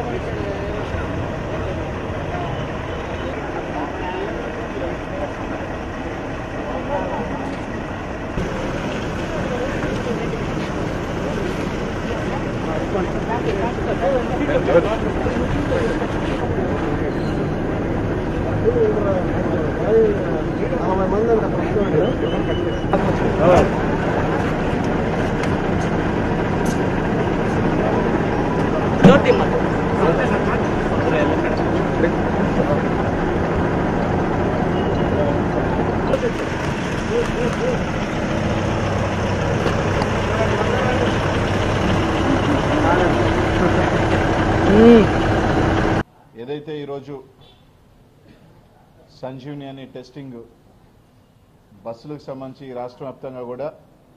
ఏదైతే ఈరోజు సంజీవని అనే టెస్టింగ్ బస్సులకు సంబంధించి ఈ రాష్ట్ర వ్యాప్తంగా కూడా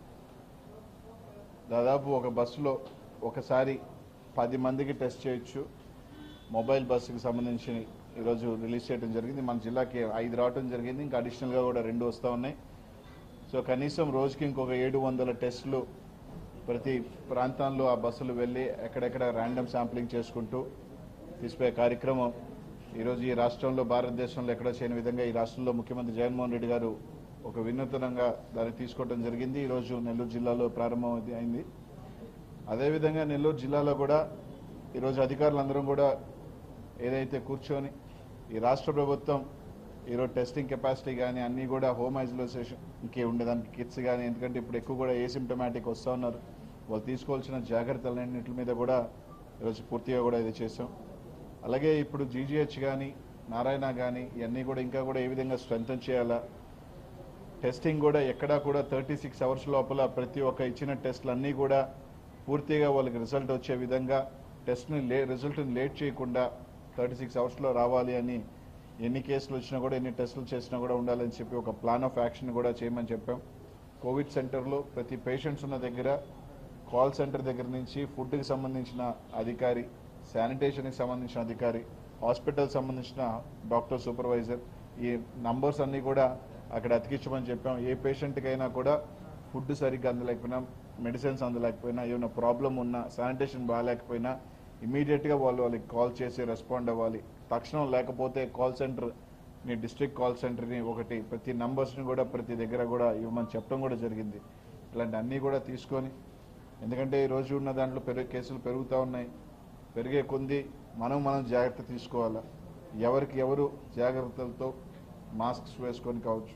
దాదాపు ఒక బస్సులో ఒకసారి పది మందికి టెస్ట్ చేయొచ్చు మొబైల్ బస్సుకి సంబంధించి ఈరోజు రిలీజ్ చేయడం జరిగింది మన జిల్లాకి ఐదు రావడం జరిగింది ఇంకా అడిషనల్గా కూడా రెండు వస్తూ ఉన్నాయి సో కనీసం రోజుకి ఇంకొక ఏడు వందల టెస్టులు ప్రతి ప్రాంతాల్లో ఆ బస్సులు వెళ్ళి ఎక్కడెక్కడ ర్యాండమ్ శాంప్లింగ్ చేసుకుంటూ తీసిపోయే కార్యక్రమం ఈరోజు ఈ రాష్ట్రంలో భారతదేశంలో ఎక్కడ చేయని విధంగా ఈ రాష్ట్రంలో ముఖ్యమంత్రి జగన్మోహన్ రెడ్డి గారు ఒక వినూతనంగా దాన్ని తీసుకోవడం జరిగింది ఈరోజు నెల్లూరు జిల్లాలో ప్రారంభం అది అయింది అదేవిధంగా నెల్లూరు జిల్లాలో కూడా ఈరోజు అధికారులందరం కూడా ఏదైతే కూర్చొని ఈ రాష్ట్ర ప్రభుత్వం ఈరోజు టెస్టింగ్ కెపాసిటీ కానీ అన్నీ కూడా హోమ్ ఐసోలేషన్కి ఉండేదానికి కిట్స్ కానీ ఎందుకంటే ఇప్పుడు ఎక్కువ కూడా ఏసిమ్టమాటిక్ వస్తూ ఉన్నారు వాళ్ళు తీసుకోవాల్సిన జాగ్రత్తలన్నింటి మీద కూడా ఈరోజు పూర్తిగా కూడా ఇది చేసాం అలాగే ఇప్పుడు జీజీహెచ్ కానీ నారాయణ కానీ ఇవన్నీ కూడా ఇంకా కూడా ఏ విధంగా స్ట్రెంగ్తన్ చేయాలా టెస్టింగ్ కూడా ఎక్కడా కూడా థర్టీ సిక్స్ అవర్స్ లోపల ప్రతి ఒక్క ఇచ్చిన టెస్ట్లు అన్నీ కూడా పూర్తిగా వాళ్ళకి రిజల్ట్ వచ్చే విధంగా టెస్ట్ని లే రిజల్ట్ని లేట్ చేయకుండా థర్టీ సిక్స్ అవర్స్లో రావాలి అని ఎన్ని కేసులు వచ్చినా కూడా ఎన్ని టెస్టులు చేసినా కూడా ఉండాలని చెప్పి ఒక ప్లాన్ ఆఫ్ యాక్షన్ కూడా చేయమని చెప్పాం కోవిడ్ సెంటర్లో ప్రతి పేషెంట్స్ ఉన్న దగ్గర కాల్ సెంటర్ దగ్గర నుంచి ఫుడ్కి సంబంధించిన అధికారి శానిటేషన్కి సంబంధించిన అధికారి హాస్పిటల్ సంబంధించిన డాక్టర్ సూపర్వైజర్ ఈ నంబర్స్ అన్నీ కూడా అక్కడ అతికించమని చెప్పాం ఏ పేషెంట్కైనా కూడా ఫుడ్ సరిగ్గా అందలేకపోయినా మెడిసిన్స్ అందలేకపోయినా ఏమైనా ప్రాబ్లం ఉన్నా శానిటేషన్ బాగాలేకపోయినా ఇమీడియట్గా వాళ్ళు వాళ్ళకి కాల్ చేసి రెస్పాండ్ అవ్వాలి తక్షణం లేకపోతే కాల్ సెంటర్ ని డిస్ట్రిక్ట్ కాల్ సెంటర్ని ఒకటి ప్రతి నంబర్స్ని కూడా ప్రతి దగ్గర కూడా ఇవ్వమని చెప్పడం కూడా జరిగింది ఇట్లాంటి అన్నీ కూడా తీసుకొని ఎందుకంటే ఈ రోజు ఉన్న దాంట్లో పెరుగు కేసులు పెరుగుతూ ఉన్నాయి పెరిగే కొంది మనం మనం జాగ్రత్త తీసుకోవాలా ఎవరికి ఎవరు జాగ్రత్తలతో మాస్క్స్ వేసుకొని కావచ్చు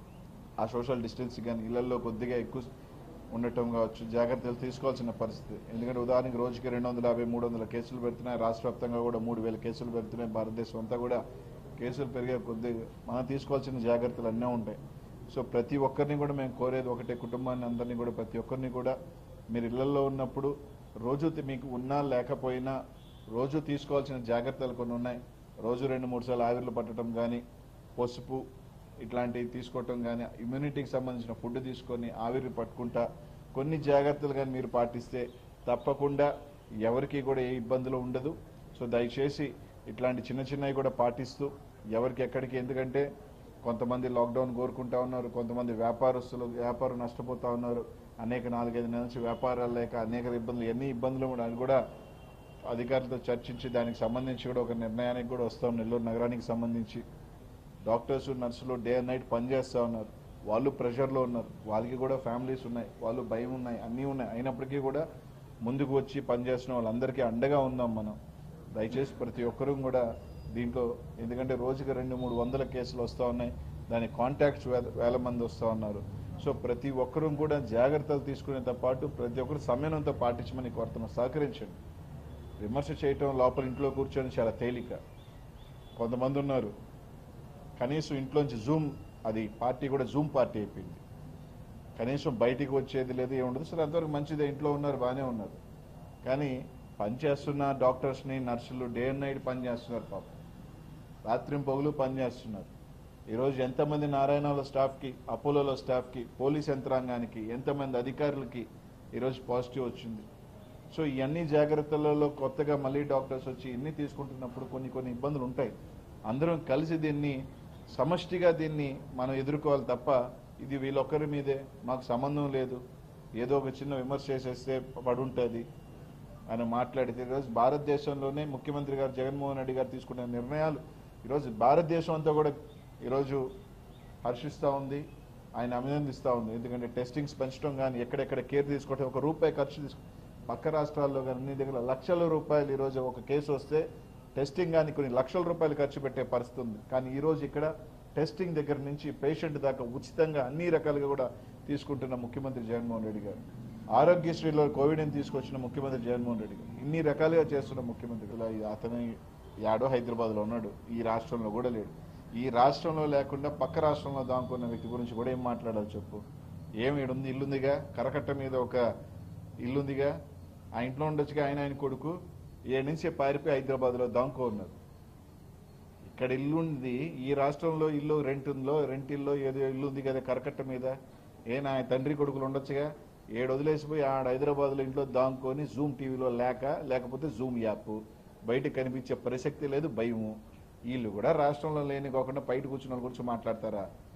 ఆ సోషల్ డిస్టెన్స్ కానీ ఇళ్లలో కొద్దిగా ఎక్కువ ఉండటం కావచ్చు జాగ్రత్తలు తీసుకోవాల్సిన పరిస్థితి ఎందుకంటే ఉదాహరణకి రోజుకి రెండు వందల యాభై మూడు వందల కేసులు పెడుతున్నాయి రాష్ట్ర వ్యాప్తంగా కూడా మూడు వేల కేసులు పెడుతున్నాయి భారతదేశం అంతా కూడా కేసులు పెరిగే కొద్దిగా మనం తీసుకోవాల్సిన జాగ్రత్తలు అన్నీ ఉంటాయి సో ప్రతి ఒక్కరిని కూడా మేము కోరేది ఒకటే కుటుంబాన్ని అందరినీ కూడా ప్రతి ఒక్కరిని కూడా మీరు ఇళ్లలో ఉన్నప్పుడు రోజు తి- మీకు ఉన్నా లేకపోయినా రోజు తీసుకోవాల్సిన జాగ్రత్తలు కొన్ని ఉన్నాయి రోజు రెండు మూడు సార్లు ఆవిర్లు పట్టడం కానీ పసుపు ఇట్లాంటివి తీసుకోవటం కానీ ఇమ్యూనిటీకి సంబంధించిన ఫుడ్ తీసుకొని ఆవిరి పట్టుకుంటా కొన్ని జాగ్రత్తలు కానీ మీరు పాటిస్తే తప్పకుండా ఎవరికి కూడా ఏ ఇబ్బందులు ఉండదు సో దయచేసి ఇట్లాంటి చిన్న చిన్నవి కూడా పాటిస్తూ ఎవరికి ఎక్కడికి ఎందుకంటే కొంతమంది లాక్డౌన్ కోరుకుంటా ఉన్నారు కొంతమంది వ్యాపారస్తులు వ్యాపారం నష్టపోతా ఉన్నారు అనేక నాలుగైదు నెలల నుంచి వ్యాపారాలు లేక అనేక ఇబ్బందులు ఎన్ని ఇబ్బందులు కూడా అది కూడా అధికారులతో చర్చించి దానికి సంబంధించి కూడా ఒక నిర్ణయానికి కూడా వస్తాం నెల్లూరు నగరానికి సంబంధించి డాక్టర్స్ నర్సులు డే అండ్ నైట్ పనిచేస్తూ ఉన్నారు వాళ్ళు ప్రెషర్లో ఉన్నారు వాళ్ళకి కూడా ఫ్యామిలీస్ ఉన్నాయి వాళ్ళు భయం ఉన్నాయి అన్నీ ఉన్నాయి అయినప్పటికీ కూడా ముందుకు వచ్చి పనిచేస్తున్న వాళ్ళందరికీ అండగా ఉందాం మనం దయచేసి ప్రతి ఒక్కరూ కూడా దీంట్లో ఎందుకంటే రోజుకి రెండు మూడు వందల కేసులు వస్తూ ఉన్నాయి దాని కాంటాక్ట్స్ వేల వేల మంది వస్తూ ఉన్నారు సో ప్రతి ఒక్కరూ కూడా జాగ్రత్తలు తీసుకునేతో పాటు ప్రతి ఒక్కరు సమయంతో పాటించమని కోరుతున్నాం సహకరించండి విమర్శ చేయటం లోపల ఇంట్లో కూర్చొని చాలా తేలిక కొంతమంది ఉన్నారు కనీసం ఇంట్లోంచి జూమ్ అది పార్టీ కూడా జూమ్ పార్టీ అయిపోయింది కనీసం బయటికి వచ్చేది లేదు ఏముండదు సరే అంతవరకు మంచిదే ఇంట్లో ఉన్నారు బాగానే ఉన్నారు కానీ పనిచేస్తున్న డాక్టర్స్ని నర్సులు డే అండ్ నైట్ పని చేస్తున్నారు పాపం రాత్రి పొగులు పని చేస్తున్నారు ఈరోజు ఎంతమంది నారాయణలో స్టాఫ్కి అపోలోలో స్టాఫ్కి పోలీస్ యంత్రాంగానికి ఎంతమంది అధికారులకి ఈరోజు పాజిటివ్ వచ్చింది సో ఇవన్నీ జాగ్రత్తలలో కొత్తగా మళ్ళీ డాక్టర్స్ వచ్చి ఇన్ని తీసుకుంటున్నప్పుడు కొన్ని కొన్ని ఇబ్బందులు ఉంటాయి అందరం కలిసి దీన్ని సమష్టిగా దీన్ని మనం ఎదుర్కోవాలి తప్ప ఇది వీళ్ళొక్కరి మీదే మాకు సంబంధం లేదు ఏదో ఒక చిన్న విమర్శ చేసేస్తే పడుంటుంది ఆయన మాట్లాడితే ఈరోజు భారతదేశంలోనే ముఖ్యమంత్రి గారు జగన్మోహన్ రెడ్డి గారు తీసుకునే నిర్ణయాలు ఈరోజు భారతదేశం అంతా కూడా ఈరోజు హర్షిస్తూ ఉంది ఆయన అభినందిస్తూ ఉంది ఎందుకంటే టెస్టింగ్స్ పెంచడం కానీ ఎక్కడెక్కడ కేర్ తీసుకోవడం ఒక రూపాయి ఖర్చు తీసుకు పక్క రాష్ట్రాల్లో కానీ అన్ని దగ్గర లక్షల రూపాయలు ఈరోజు ఒక కేసు వస్తే టెస్టింగ్ కానీ కొన్ని లక్షల రూపాయలు ఖర్చు పెట్టే పరిస్థితి ఉంది కానీ ఈరోజు ఇక్కడ టెస్టింగ్ దగ్గర నుంచి పేషెంట్ దాకా ఉచితంగా అన్ని రకాలుగా కూడా తీసుకుంటున్న ముఖ్యమంత్రి జగన్మోహన్ రెడ్డి గారు ఆరోగ్యశ్రీలో కోవిడ్ని తీసుకొచ్చిన ముఖ్యమంత్రి జగన్మోహన్ రెడ్డి గారు ఇన్ని రకాలుగా చేస్తున్న ముఖ్యమంత్రి ఇలా అతను యాడో హైదరాబాద్లో ఉన్నాడు ఈ రాష్ట్రంలో కూడా లేడు ఈ రాష్ట్రంలో లేకుండా పక్క రాష్ట్రంలో దాముకున్న వ్యక్తి గురించి కూడా ఏం మాట్లాడాలి చెప్పు ఏమి ఈడుంది ఇల్లుందిగా కరకట్ట మీద ఒక ఇల్లుందిగా ఆ ఇంట్లో ఉండొచ్చుగా ఆయన ఆయన కొడుకు ఏడు నుంచి పారిపోయి హైదరాబాద్లో దాముకో ఉన్నారు ఇక్కడ ఇల్లు ఉంది ఈ రాష్ట్రంలో ఇల్లు రెంట్ ఉందో రెంట్ ఇల్లు ఏదో ఇల్లు ఉంది కదా కరకట్ట మీద ఏ నా తండ్రి కొడుకులు ఉండొచ్చుగా ఏడు వదిలేసిపోయి ఆడ హైదరాబాద్లో ఇంట్లో దాంకొని జూమ్ టీవీలో లేక లేకపోతే జూమ్ యాప్ బయటకు కనిపించే ప్రసక్తి లేదు భయము వీళ్ళు కూడా రాష్ట్రంలో లేని కాకుండా బయట కూర్చున్న వాళ్ళ గురించి మాట్లాడతారా